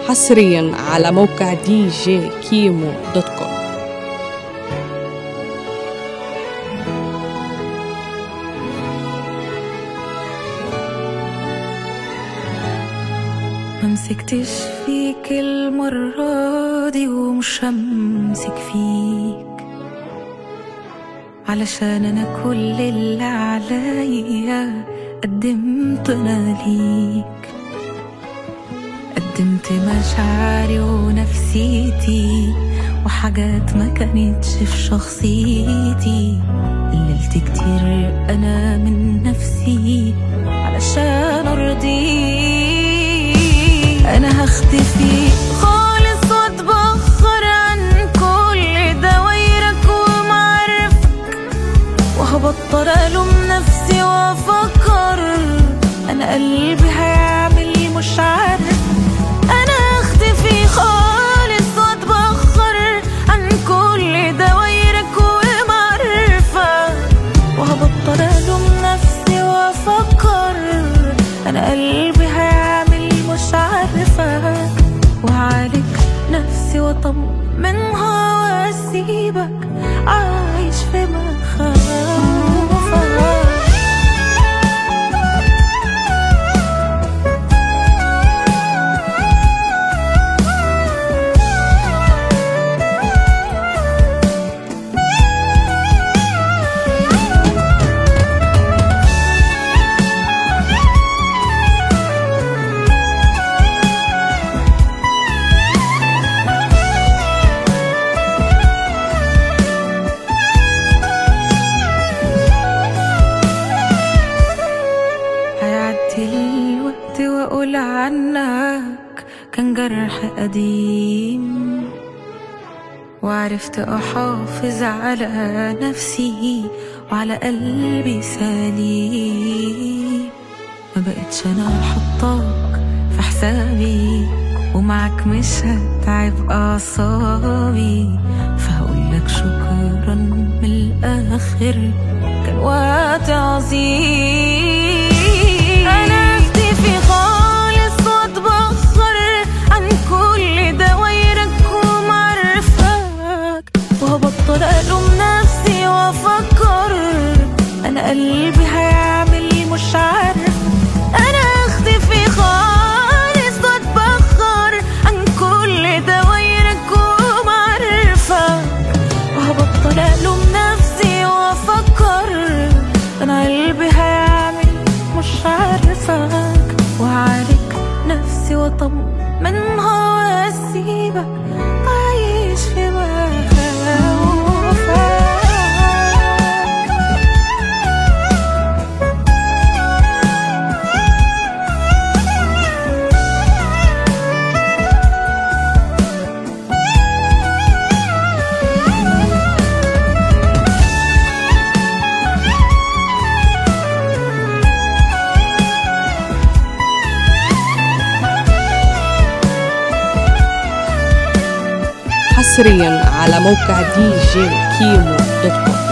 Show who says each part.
Speaker 1: حصريا على موقع دي جي كيمو دوت كوم
Speaker 2: ممسكتش فيك المرة دي ومش همسك فيك علشان انا كل اللي عليا قدمت انا ليك قدمت مشاعري ونفسيتي وحاجات ما كانتش في شخصيتي قللت كتير انا من نفسي علشان ارضيك انا هختفي خالص واتبخر عن كل دوايرك ومعارفك وهبطل الوم نفسي وافكر انا قلبي هيعمل مش عارف انا اختفي خالص واتبخر عن كل دوايرك ومعرفة وهبطل الوم نفسي وافكر انا قلبي هيعمل مش عارفة وعالج نفسي واطمنها واسيبك عايش في مخاوفك هيعدي الوقت واقول عنك كان جرح قديم وعرفت احافظ على نفسي وعلى قلبي سليم ما بقتش انا حطاك في حسابي ومعك مش هتعب اعصابي فهقولك شكرا من الاخر كان وقت عظيم انا اختفي خالص واتبخر عن كل دوايرك ومعرفك وهبطل الوم نفسي وافكر انا قلبي هيعمل مش عارف انا اختفي خالص واتبخر عن كل دوايرك ومعرفك وهبطل الوم نفسي وافكر انا قلبي هيعمل مش عارفك وعالج نفسي واطمنها واسيبك عايش في مخاوفك
Speaker 1: حصريا على موقع دي جي كيمو دوت كوم